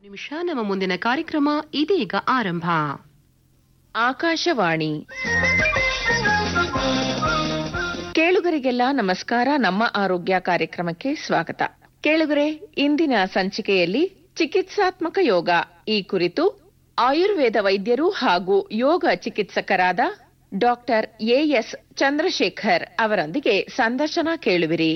ನಿಮಿಷ ನಮ್ಮ ಮುಂದಿನ ಕಾರ್ಯಕ್ರಮ ಇದೀಗ ಆರಂಭ ಆಕಾಶವಾಣಿ ಕೇಳುಗರಿಗೆಲ್ಲ ನಮಸ್ಕಾರ ನಮ್ಮ ಆರೋಗ್ಯ ಕಾರ್ಯಕ್ರಮಕ್ಕೆ ಸ್ವಾಗತ ಕೇಳುಗರೆ ಇಂದಿನ ಸಂಚಿಕೆಯಲ್ಲಿ ಚಿಕಿತ್ಸಾತ್ಮಕ ಯೋಗ ಈ ಕುರಿತು ಆಯುರ್ವೇದ ವೈದ್ಯರು ಹಾಗೂ ಯೋಗ ಚಿಕಿತ್ಸಕರಾದ ಡಾಕ್ಟರ್ ಎಎಸ್ ಚಂದ್ರಶೇಖರ್ ಅವರೊಂದಿಗೆ ಸಂದರ್ಶನ ಕೇಳುವಿರಿ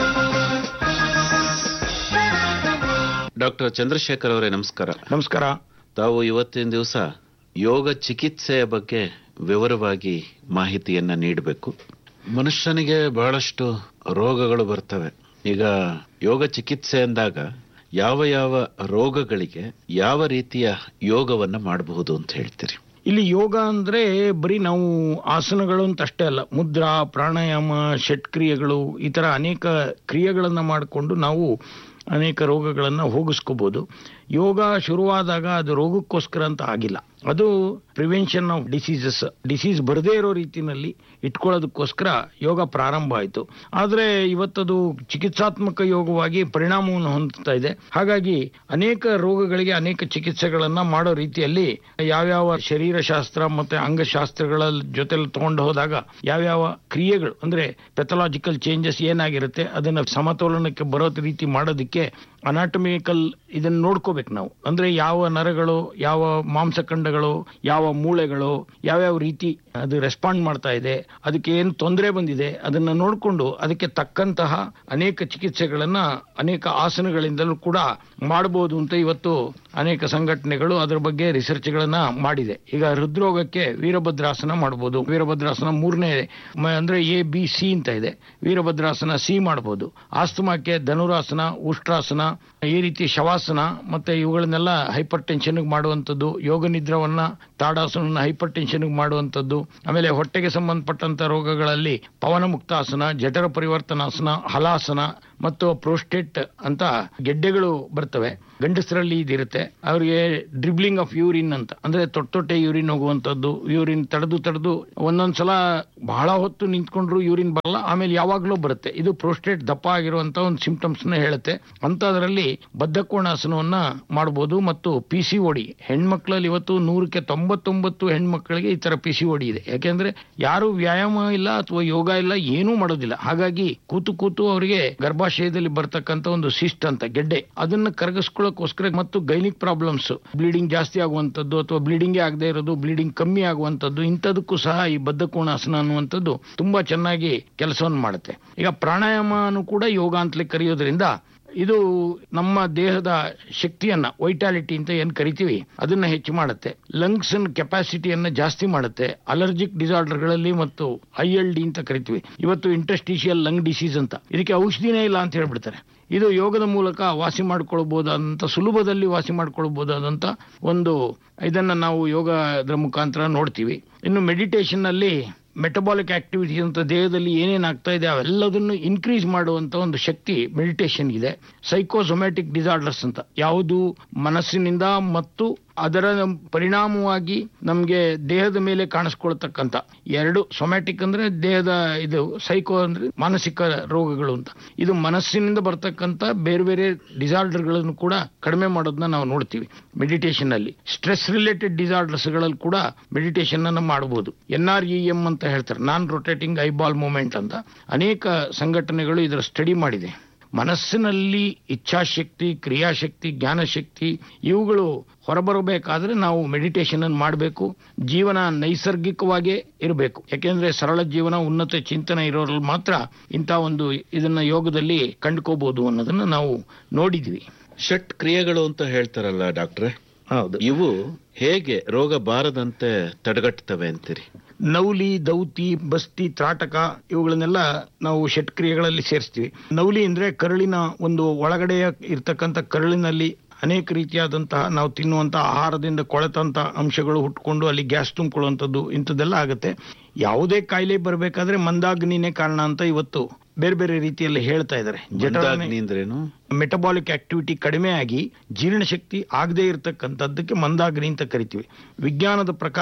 ಡಾಕ್ಟರ್ ಚಂದ್ರಶೇಖರ್ ಅವರೇ ನಮಸ್ಕಾರ ನಮಸ್ಕಾರ ತಾವು ಇವತ್ತಿನ ದಿವಸ ಯೋಗ ಚಿಕಿತ್ಸೆಯ ಬಗ್ಗೆ ವಿವರವಾಗಿ ಮಾಹಿತಿಯನ್ನ ನೀಡಬೇಕು ಮನುಷ್ಯನಿಗೆ ಬಹಳಷ್ಟು ರೋಗಗಳು ಬರ್ತವೆ ಈಗ ಯೋಗ ಚಿಕಿತ್ಸೆ ಅಂದಾಗ ಯಾವ ಯಾವ ರೋಗಗಳಿಗೆ ಯಾವ ರೀತಿಯ ಯೋಗವನ್ನ ಮಾಡಬಹುದು ಅಂತ ಹೇಳ್ತೀರಿ ಇಲ್ಲಿ ಯೋಗ ಅಂದ್ರೆ ಬರೀ ನಾವು ಆಸನಗಳು ಅಂತ ಅಷ್ಟೇ ಅಲ್ಲ ಮುದ್ರಾ ಪ್ರಾಣಾಯಾಮ ಷಟ್ಕ್ರಿಯೆಗಳು ಈ ತರ ಅನೇಕ ಕ್ರಿಯೆಗಳನ್ನ ಮಾಡಿಕೊಂಡು ನಾವು ಅನೇಕ ರೋಗಗಳನ್ನ ಹೋಗಿಸ್ಕೋಬಹುದು ಯೋಗ ಶುರುವಾದಾಗ ಅದು ರೋಗಕ್ಕೋಸ್ಕರ ಅಂತ ಆಗಿಲ್ಲ ಅದು ಪ್ರಿವೆನ್ಷನ್ ಆಫ್ ಡಿಸೀಸಸ್ ಡಿಸೀಸ್ ಬರದೇ ಇರೋ ರೀತಿನಲ್ಲಿ ಇಟ್ಕೊಳ್ಳೋದಕ್ಕೋಸ್ಕರ ಯೋಗ ಪ್ರಾರಂಭ ಆಯಿತು ಆದರೆ ಇವತ್ತದು ಚಿಕಿತ್ಸಾತ್ಮಕ ಯೋಗವಾಗಿ ಪರಿಣಾಮವನ್ನು ಹೊಂದುತ್ತಾ ಇದೆ ಹಾಗಾಗಿ ಅನೇಕ ರೋಗಗಳಿಗೆ ಅನೇಕ ಚಿಕಿತ್ಸೆಗಳನ್ನ ಮಾಡೋ ರೀತಿಯಲ್ಲಿ ಯಾವ್ಯಾವ ಶರೀರಶಾಸ್ತ್ರ ಮತ್ತೆ ಅಂಗಶಾಸ್ತ್ರಗಳ ಜೊತೆಲಿ ತಗೊಂಡು ಹೋದಾಗ ಯಾವ್ಯಾವ ಕ್ರಿಯೆಗಳು ಅಂದ್ರೆ ಪೆಥಲಾಜಿಕಲ್ ಚೇಂಜಸ್ ಏನಾಗಿರುತ್ತೆ ಅದನ್ನ ಸಮತೋಲನಕ್ಕೆ ಬರೋ ರೀತಿ ಮಾಡೋದಕ್ಕೆ ಅನಾಟಮಿಕಲ್ ಇದನ್ನ ನೋಡ್ಕೋಬೇಕು ನಾವು ಅಂದ್ರೆ ಯಾವ ನರಗಳು ಯಾವ ಮಾಂಸಖಂಡಗಳು ಯಾವ ಮೂಳೆಗಳು ಯಾವ್ಯಾವ ರೀತಿ ಅದು ರೆಸ್ಪಾಂಡ್ ಮಾಡ್ತಾ ಇದೆ ಅದಕ್ಕೆ ಏನು ತೊಂದರೆ ಬಂದಿದೆ ಅದನ್ನ ನೋಡಿಕೊಂಡು ಅದಕ್ಕೆ ತಕ್ಕಂತಹ ಅನೇಕ ಚಿಕಿತ್ಸೆಗಳನ್ನ ಅನೇಕ ಆಸನಗಳಿಂದಲೂ ಕೂಡ ಮಾಡಬಹುದು ಅಂತ ಇವತ್ತು ಅನೇಕ ಸಂಘಟನೆಗಳು ಅದರ ಬಗ್ಗೆ ರಿಸರ್ಚ್ಗಳನ್ನ ಮಾಡಿದೆ ಈಗ ಹೃದ್ರೋಗಕ್ಕೆ ವೀರಭದ್ರಾಸನ ಮಾಡಬಹುದು ವೀರಭದ್ರಾಸನ ಮೂರನೇ ಮ- ಅಂದ್ರೆ ಎ ಬಿ ಸಿ ಅಂತ ಇದೆ ವೀರಭದ್ರಾಸನ ಸಿ ಮಾಡಬಹುದು ಆಸ್ತಮಾಕ್ಕೆ ಧನುರಾಸನ ಉಷ್ಟ್ರಾಸನ ಈ ರೀತಿ ಶವಾಸನ ಮತ್ತೆ ಇವುಗಳನ್ನೆಲ್ಲ ಹೈಪರ್ ಟೆನ್ಷನ್ ಮಾಡುವಂಥದ್ದು ಯೋಗ ನಿದ್ರವನ್ನ ತಾಡಾಸನ ಹೈಪರ್ ಟೆನ್ಷನ್ ಮಾಡುವಂಥದ್ದು ಆಮೇಲೆ ಹೊಟ್ಟೆಗೆ ಸಂಬಂಧಪಟ್ಟಂತ ರೋಗಗಳಲ್ಲಿ ಪವನ ಮುಕ್ತಾಸನ ಜಠರ ಪರಿವರ್ತನಾಸನ ಹಲಾಸನ ಮತ್ತು ಪ್ರೋಸ್ಟೇಟ್ ಅಂತ ಗೆಡ್ಡೆಗಳು ಬರ್ತವೆ ಗಂಡಸರಲ್ಲಿ ಇದಿರುತ್ತೆ ಅವರಿಗೆ ಡ್ರಿಬ್ಲಿಂಗ್ ಆಫ್ ಯೂರಿನ್ ಅಂತ ಅಂದ್ರೆ ತೊಟ್ಟೆ ತೊಟ್ಟೆ ಯೂರಿನ್ ಹೋಗುವಂತದ್ದು ಯೂರಿನ್ ತಡೆದು ತಡೆದು ಒಂದೊಂದ್ಸಲ ಬಹಳ ಹೊತ್ತು ನಿಂತ್ಕೊಂಡ್ರು ಯೂರಿನ್ ಬರಲ್ಲ ಆಮೇಲೆ ಯಾವಾಗ್ಲೂ ಬರುತ್ತೆ ಇದು ಪ್ರೋಸ್ಟೇಟ್ ದಪ್ಪ ಆಗಿರುವಂತ ಒಂದು ಸಿಂಪ್ಟಮ್ಸ್ ನ ಹೇಳುತ್ತೆ ಅಂತದ್ರಲ್ಲಿ ಬದ್ಧಕೋಣಾಸನವನ್ನ ಮಾಡಬಹುದು ಮತ್ತು ಪಿ ಸಿ ಒಡಿ ಹೆಣ್ಮಕ್ಳಲ್ಲಿ ಇವತ್ತು ನೂರಕ್ಕೆ ತೊಂಬತ್ತೊಂಬತ್ತು ಹೆಣ್ಮಕ್ಳಿಗೆ ಈ ತರ ಪಿ ಸಿ ಒಡಿ ಇದೆ ಯಾಕೆಂದ್ರೆ ಯಾರು ವ್ಯಾಯಾಮ ಇಲ್ಲ ಅಥವಾ ಯೋಗ ಇಲ್ಲ ಏನೂ ಮಾಡೋದಿಲ್ಲ ಹಾಗಾಗಿ ಕೂತು ಕೂತು ಅವರಿಗೆ ಗರ್ಭಾಶಯದಲ್ಲಿ ಬರ್ತಕ್ಕಂತ ಒಂದು ಸಿಸ್ಟ್ ಅಂತ ಗೆಡ್ಡೆ ಅದನ್ನ ಕರಗಿಸ್ಕೊಳ್ಳೋಕೋಸ್ಕರ ಮತ್ತು ಗೈನಿಕ್ ಪ್ರಾಬ್ಲಮ್ಸ್ ಬ್ಲೀಡಿಂಗ್ ಜಾಸ್ತಿ ಆಗುವಂತದ್ದು ಅಥವಾ ಬ್ಲೀಡಿಂಗೇ ಆಗದೆ ಇರೋದು ಬ್ಲೀಡಿಂಗ್ ಕಮ್ಮಿ ಆಗುವಂತದ್ದು ಇಂಥದಕ್ಕೂ ಸಹ ಈ ಬದ್ಧಕೋಣಾಸನ ಅನ್ನುವಂಥದ್ದು ತುಂಬಾ ಚೆನ್ನಾಗಿ ಕೆಲಸವನ್ನು ಮಾಡುತ್ತೆ ಈಗ ಪ್ರಾಣಾಯಾಮನು ಕೂಡ ಯೋಗ ಅಂತಲೇ ಕರೆಯೋದ್ರಿಂದ ಇದು ನಮ್ಮ ದೇಹದ ಶಕ್ತಿಯನ್ನ ವೈಟಾಲಿಟಿ ಅಂತ ಏನ್ ಕರಿತೀವಿ ಅದನ್ನ ಹೆಚ್ಚು ಮಾಡುತ್ತೆ ಲಂಗ್ಸ್ ಕೆಪಾಸಿಟಿಯನ್ನ ಜಾಸ್ತಿ ಮಾಡುತ್ತೆ ಅಲರ್ಜಿಕ್ ಡಿಸಾರ್ಡರ್ಗಳಲ್ಲಿ ಮತ್ತು ಐ ಎಲ್ ಡಿ ಅಂತ ಕರಿತೀವಿ ಇವತ್ತು ಇಂಟಸ್ಟಿಷಿಯಲ್ ಲಂಗ್ ಡಿಸೀಸ್ ಅಂತ ಇದಕ್ಕೆ ಔಷಧಿನೇ ಇಲ್ಲ ಅಂತ ಹೇಳ್ಬಿಡ್ತಾರೆ ಇದು ಯೋಗದ ಮೂಲಕ ವಾಸಿ ಮಾಡ್ಕೊಳ್ಬಹುದಾದಂತ ಸುಲಭದಲ್ಲಿ ವಾಸಿ ಮಾಡ್ಕೊಳ್ಬಹುದಾದಂತ ಒಂದು ಇದನ್ನ ನಾವು ಯೋಗದ ಮುಖಾಂತರ ನೋಡ್ತೀವಿ ಇನ್ನು ಮೆಡಿಟೇಷನ್ ನಲ್ಲಿ ಮೆಟಬಾಲಿಕ್ ಆಕ್ಟಿವಿಟಿ ಅಂತ ದೇಹದಲ್ಲಿ ಏನೇನ್ ಆಗ್ತಾ ಇದೆ ಅವೆಲ್ಲದನ್ನು ಇನ್ಕ್ರೀಸ್ ಮಾಡುವಂತ ಒಂದು ಶಕ್ತಿ ಮೆಡಿಟೇಷನ್ ಇದೆ ಸೈಕೋಸೊಮ್ಯಾಟಿಕ್ ಡಿಸಾರ್ಡರ್ಸ್ ಅಂತ ಯಾವುದು ಮನಸ್ಸಿನಿಂದ ಮತ್ತು ಅದರ ಪರಿಣಾಮವಾಗಿ ನಮಗೆ ದೇಹದ ಮೇಲೆ ಕಾಣಿಸ್ಕೊಳ್ತಕ್ಕಂಥ ಎರಡು ಸೊಮ್ಯಾಟಿಕ್ ಅಂದ್ರೆ ದೇಹದ ಇದು ಸೈಕೋ ಅಂದ್ರೆ ಮಾನಸಿಕ ರೋಗಗಳು ಅಂತ ಇದು ಮನಸ್ಸಿನಿಂದ ಬರ್ತಕ್ಕಂಥ ಬೇರೆ ಬೇರೆ ಡಿಸಾರ್ಡರ್ಗಳನ್ನು ಕೂಡ ಕಡಿಮೆ ಮಾಡೋದನ್ನ ನಾವು ನೋಡ್ತೀವಿ ಮೆಡಿಟೇಷನ್ ಅಲ್ಲಿ ಸ್ಟ್ರೆಸ್ ರಿಲೇಟೆಡ್ ಡಿಸಾರ್ಡರ್ಸ್ ಗಳಲ್ಲಿ ಕೂಡ ಮೆಡಿಟೇಷನ್ ಅನ್ನು ಮಾಡಬಹುದು ಎನ್ ಆರ್ ಇ ಎಂ ಅಂತ ಹೇಳ್ತಾರೆ ನಾನ್ ರೊಟೇಟಿಂಗ್ ಐಬಾಲ್ ಮೂಮೆಂಟ್ ಅಂತ ಅನೇಕ ಸಂಘಟನೆಗಳು ಇದರ ಸ್ಟಡಿ ಮಾಡಿದೆ ಮನಸ್ಸಿನಲ್ಲಿ ಇಚ್ಛಾಶಕ್ತಿ ಕ್ರಿಯಾಶಕ್ತಿ ಜ್ಞಾನಶಕ್ತಿ ಇವುಗಳು ಹೊರಬರಬೇಕಾದ್ರೆ ನಾವು ಮೆಡಿಟೇಷನ್ ಅನ್ನು ಮಾಡಬೇಕು ಜೀವನ ನೈಸರ್ಗಿಕವಾಗೇ ಇರಬೇಕು ಯಾಕೆಂದ್ರೆ ಸರಳ ಜೀವನ ಉನ್ನತ ಚಿಂತನೆ ಇರೋರಲ್ಲಿ ಮಾತ್ರ ಇಂಥ ಒಂದು ಇದನ್ನ ಯೋಗದಲ್ಲಿ ಕಂಡುಕೋಬಹುದು ಅನ್ನೋದನ್ನ ನಾವು ನೋಡಿದ್ವಿ ಷಟ್ ಕ್ರಿಯೆಗಳು ಅಂತ ಹೇಳ್ತಾರಲ್ಲ ಡಾಕ್ಟ್ರೆ ಹೌದು ಇವು ಹೇಗೆ ರೋಗ ಬಾರದಂತೆ ತಡೆಗಟ್ಟುತ್ತವೆ ಅಂತೀರಿ ನೌಲಿ ದೌತಿ ಬಸ್ತಿ ತ್ರಾಟಕ ಇವುಗಳನ್ನೆಲ್ಲ ನಾವು ಷಟ್ಕ್ರಿಯೆಗಳಲ್ಲಿ ಸೇರಿಸ್ತೀವಿ ನೌಲಿ ಅಂದ್ರೆ ಕರುಳಿನ ಒಂದು ಒಳಗಡೆಯ ಇರ್ತಕ್ಕಂಥ ಕರುಳಿನಲ್ಲಿ ಅನೇಕ ರೀತಿಯಾದಂತಹ ನಾವು ತಿನ್ನುವಂತ ಆಹಾರದಿಂದ ಕೊಳೆತಂತ ಅಂಶಗಳು ಹುಟ್ಕೊಂಡು ಅಲ್ಲಿ ಗ್ಯಾಸ್ ತುಂಬಿಕೊಳ್ಳುವಂಥದ್ದು ಇಂಥದ್ದೆಲ್ಲ ಆಗುತ್ತೆ ಯಾವುದೇ ಕಾಯಿಲೆ ಬರಬೇಕಾದ್ರೆ ಮಂದಾಗ್ನಿನೇ ಕಾರಣ ಅಂತ ಇವತ್ತು ಬೇರೆ ಬೇರೆ ರೀತಿಯಲ್ಲಿ ಹೇಳ್ತಾ ಇದ್ದಾರೆ ಮಂದಾಗ್ನಿ ಅಂದ್ರೇನು ಮೆಟಬಾಲಿಕ್ ಆಕ್ಟಿವಿಟಿ ಕಡಿಮೆ ಆಗಿ ಜೀರ್ಣಶಕ್ತಿ ಆಗದೇ ಇರತಕ್ಕಂಥದ್ದಕ್ಕೆ ಮಂದಾಗ್ನಿ ಅಂತ ಕರಿತೀವಿ ವಿಜ್ಞಾನದ ಪ್ರಕಾರ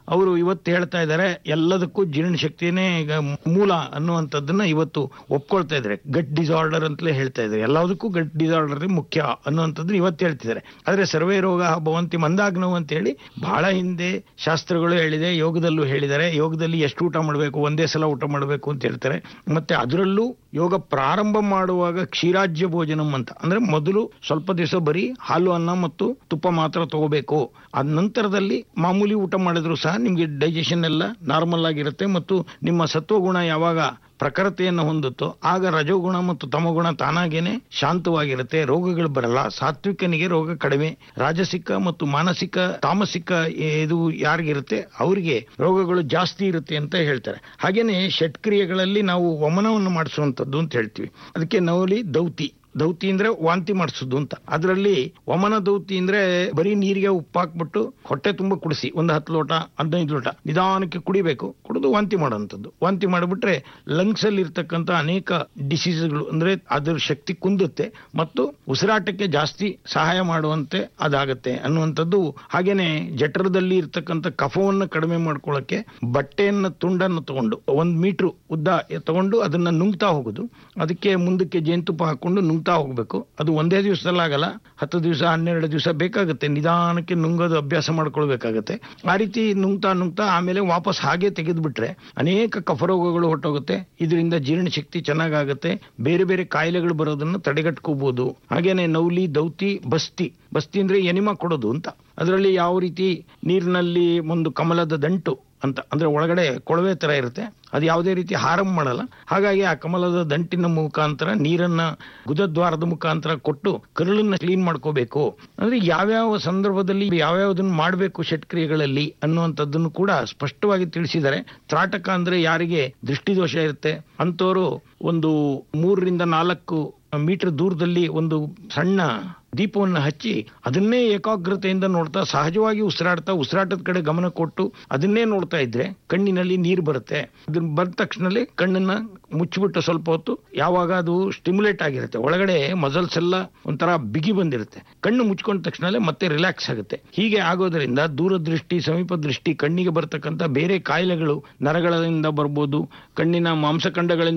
ಅವರು ಇವತ್ತು ಹೇಳ್ತಾ ಇದ್ದಾರೆ ಎಲ್ಲದಕ್ಕೂ ಜೀರ್ಣಶಕ್ತಿನೇ ಈಗ ಮೂಲ ಅನ್ನುವಂಥದ್ದನ್ನ ಇವತ್ತು ಒಪ್ಕೊಳ್ತಾ ಇದ್ದಾರೆ ಗಟ್ ಡಿಸಾರ್ಡರ್ ಅಂತಲೇ ಹೇಳ್ತಾ ಇದ್ದಾರೆ ಎಲ್ಲದಕ್ಕೂ ಗಟ್ ಡಿಸಾರ್ಡರ್ ಮುಖ್ಯ ಅನ್ನುವಂಥದ್ದು ಇವತ್ತು ಹೇಳ್ತಿದ್ದಾರೆ ಆದ್ರೆ ಸರ್ವೇ ರೋಗ ಭವಂತಿ ಮಂದಾಗ್ನವು ಅಂತ ಹೇಳಿ ಬಹಳ ಹಿಂದೆ ಶಾಸ್ತ್ರಗಳು ಹೇಳಿದೆ ಯೋಗದಲ್ಲೂ ಹೇಳಿದ್ದಾರೆ ಯೋಗದಲ್ಲಿ ಎಷ್ಟು ಊಟ ಮಾಡಬೇಕು ಒಂದೇ ಸಲ ಊಟ ಮಾಡಬೇಕು ಅಂತ ಹೇಳ್ತಾರೆ ಮತ್ತೆ ಅದರಲ್ಲೂ ಯೋಗ ಪ್ರಾರಂಭ ಮಾಡುವಾಗ ಕ್ಷೀರಾಜ್ಯ ಭೋಜನಂ ಅಂತ ಅಂದ್ರೆ ಮೊದಲು ಸ್ವಲ್ಪ ದಿವಸ ಬರೀ ಹಾಲು ಅನ್ನ ಮತ್ತು ತುಪ್ಪ ಮಾತ್ರ ತಗೋಬೇಕು ಅದ ನಂತರದಲ್ಲಿ ಮಾಮೂಲಿ ಊಟ ಮಾಡಿದ್ರು ಸಹ ನಿಮ್ಗೆ ಡೈಜೆಷನ್ ಎಲ್ಲ ನಾರ್ಮಲ್ ಆಗಿರುತ್ತೆ ಮತ್ತು ನಿಮ್ಮ ಸತ್ವಗುಣ ಯಾವಾಗ ಪ್ರಖರತೆಯನ್ನು ಹೊಂದುತ್ತೋ ಆಗ ರಜೋಗುಣ ಮತ್ತು ತಮಗುಣ ತಾನಾಗೇನೆ ಶಾಂತವಾಗಿರುತ್ತೆ ರೋಗಗಳು ಬರಲ್ಲ ಸಾತ್ವಿಕನಿಗೆ ರೋಗ ಕಡಿಮೆ ರಾಜಸಿಕ ಮತ್ತು ಮಾನಸಿಕ ತಾಮಸಿಕ ಇದು ಯಾರಿಗಿರುತ್ತೆ ಅವರಿಗೆ ರೋಗಗಳು ಜಾಸ್ತಿ ಇರುತ್ತೆ ಅಂತ ಹೇಳ್ತಾರೆ ಹಾಗೇನೆ ಷಟ್ಕ್ರಿಯೆಗಳಲ್ಲಿ ನಾವು ವಮನವನ್ನು ಮಾಡಿಸುವಂತದ್ದು ಅಂತ ಹೇಳ್ತೀವಿ ಅದಕ್ಕೆ ನವಲಿ ದೌತಿ ದೌತಿ ಅಂದ್ರೆ ವಾಂತಿ ಮಾಡಿಸೋದು ಅಂತ ಅದರಲ್ಲಿ ವಮನ ದೌತಿ ಅಂದ್ರೆ ಬರೀ ನೀರಿಗೆ ಉಪ್ಪು ಹಾಕ್ಬಿಟ್ಟು ಹೊಟ್ಟೆ ತುಂಬ ಕುಡಿಸಿ ಒಂದು ಹತ್ತು ಲೋಟ ಹದಿನೈದು ಲೋಟ ನಿಧಾನಕ್ಕೆ ಕುಡಿಬೇಕು ಕುಡಿದು ವಾಂತಿ ಮಾಡೋಂಥದ್ದು ವಾಂತಿ ಮಾಡಿಬಿಟ್ರೆ ಲಂಗ್ಸ್ ಅಲ್ಲಿ ಇರ್ತಕ್ಕಂಥ ಅನೇಕ ಡಿಸೀಸ್ಗಳು ಅಂದ್ರೆ ಅದರ ಶಕ್ತಿ ಕುಂದುತ್ತೆ ಮತ್ತು ಉಸಿರಾಟಕ್ಕೆ ಜಾಸ್ತಿ ಸಹಾಯ ಮಾಡುವಂತೆ ಅದಾಗತ್ತೆ ಅನ್ನುವಂಥದ್ದು ಹಾಗೇನೆ ಜಠರದಲ್ಲಿ ಇರ್ತಕ್ಕಂಥ ಕಫವನ್ನು ಕಡಿಮೆ ಮಾಡ್ಕೊಳ್ಳಕ್ಕೆ ಬಟ್ಟೆಯನ್ನ ತುಂಡನ್ನು ತಗೊಂಡು ಒಂದ್ ಮೀಟರ್ ಉದ್ದ ತಗೊಂಡು ಅದನ್ನ ನುಂಗ್ತಾ ಹೋಗುದು ಅದಕ್ಕೆ ಮುಂದಕ್ಕೆ ಜೇನುತುಪ್ಪ ಹಾಕೊಂಡು ನುಂಗ್ತಾ ಹೋಗ್ಬೇಕು ಅದು ಒಂದೇ ದಿವಸದಲ್ಲಿ ಆಗಲ್ಲ ಹತ್ತು ದಿವಸ ಹನ್ನೆರಡು ದಿವಸ ಬೇಕಾಗುತ್ತೆ ನಿಧಾನಕ್ಕೆ ನುಂಗೋದು ಅಭ್ಯಾಸ ಮಾಡ್ಕೊಳ್ಬೇಕಾಗತ್ತೆ ಆ ರೀತಿ ನುಂಗ್ತಾ ನುಂಗ್ತಾ ಆಮೇಲೆ ವಾಪಸ್ ಹಾಗೆ ತೆಗೆದು ಬಿಟ್ರೆ ಅನೇಕ ಕಫರೋಗಗಳು ಹೊಟ್ಟೋಗುತ್ತೆ ಇದರಿಂದ ಜೀರ್ಣಶಕ್ತಿ ಚೆನ್ನಾಗಾಗುತ್ತೆ ಬೇರೆ ಬೇರೆ ಕಾಯಿಲೆಗಳು ಬರೋದನ್ನು ತಡೆಗಟ್ಕೋಬಹುದು ಹಾಗೇನೆ ನೌಲಿ ದೌತಿ ಬಸ್ತಿ ಬಸ್ತಿ ಅಂದ್ರೆ ಎನಿಮಾ ಕೊಡೋದು ಅಂತ ಅದರಲ್ಲಿ ಯಾವ ರೀತಿ ನೀರಿನಲ್ಲಿ ಒಂದು ಕಮಲದ ದಂಟು ಅಂತ ಅಂದ್ರೆ ಒಳಗಡೆ ಕೊಳವೆ ತರ ಇರುತ್ತೆ ಅದು ಯಾವುದೇ ರೀತಿ ಹಾರಂ ಮಾಡಲ್ಲ ಹಾಗಾಗಿ ಆ ಕಮಲದ ದಂಟಿನ ಮುಖಾಂತರ ನೀರನ್ನ ಗುದದ್ವಾರದ ಮುಖಾಂತರ ಕೊಟ್ಟು ಕರುಳನ್ನ ಕ್ಲೀನ್ ಮಾಡ್ಕೋಬೇಕು ಅಂದ್ರೆ ಯಾವ್ಯಾವ ಸಂದರ್ಭದಲ್ಲಿ ಯಾವ್ಯಾವ್ದನ್ನ ಮಾಡಬೇಕು ಷಟ್ಕ್ರಿಯೆಗಳಲ್ಲಿ ಅನ್ನುವಂಥದ್ದನ್ನು ಕೂಡ ಸ್ಪಷ್ಟವಾಗಿ ತಿಳಿಸಿದ್ದಾರೆ ತ್ರಾಟಕ ಅಂದ್ರೆ ಯಾರಿಗೆ ದೃಷ್ಟಿದೋಷ ಇರುತ್ತೆ ಅಂತವರು ಒಂದು ಮೂರರಿಂದ ನಾಲ್ಕು ಮೀಟರ್ ದೂರದಲ್ಲಿ ಒಂದು ಸಣ್ಣ ದೀಪವನ್ನು ಹಚ್ಚಿ ಅದನ್ನೇ ಏಕಾಗ್ರತೆಯಿಂದ ನೋಡ್ತಾ ಸಹಜವಾಗಿ ಉಸಿರಾಡ್ತಾ ಉಸಿರಾಟದ ಕಡೆ ಗಮನ ಕೊಟ್ಟು ಅದನ್ನೇ ನೋಡ್ತಾ ಇದ್ರೆ ಕಣ್ಣಿನಲ್ಲಿ ನೀರು ಬರುತ್ತೆ ಅದನ್ನ ಬಂದ ತಕ್ಷಣದಲ್ಲಿ ಕಣ್ಣನ್ನ ಮುಚ್ಚಿಬಿಟ್ಟು ಸ್ವಲ್ಪ ಹೊತ್ತು ಯಾವಾಗ ಅದು ಸ್ಟಿಮ್ಯುಲೇಟ್ ಆಗಿರುತ್ತೆ ಒಳಗಡೆ ಮಸಲ್ಸ್ ಎಲ್ಲ ಒಂಥರ ಬಿಗಿ ಬಂದಿರುತ್ತೆ ಕಣ್ಣು ಮುಚ್ಕೊಂಡ ತಕ್ಷಣಲ್ಲೇ ಮತ್ತೆ ರಿಲ್ಯಾಕ್ಸ್ ಆಗುತ್ತೆ ಹೀಗೆ ಆಗೋದರಿಂದ ದೂರದೃಷ್ಟಿ ಸಮೀಪ ದೃಷ್ಟಿ ಕಣ್ಣಿಗೆ ಬರ್ತಕ್ಕಂಥ ಬೇರೆ ಕಾಯಿಲೆಗಳು ನರಗಳಿಂದ ಬರ್ಬೋದು ಕಣ್ಣಿನ ಮಾಂಸಖಂಡಗಳಿಂದ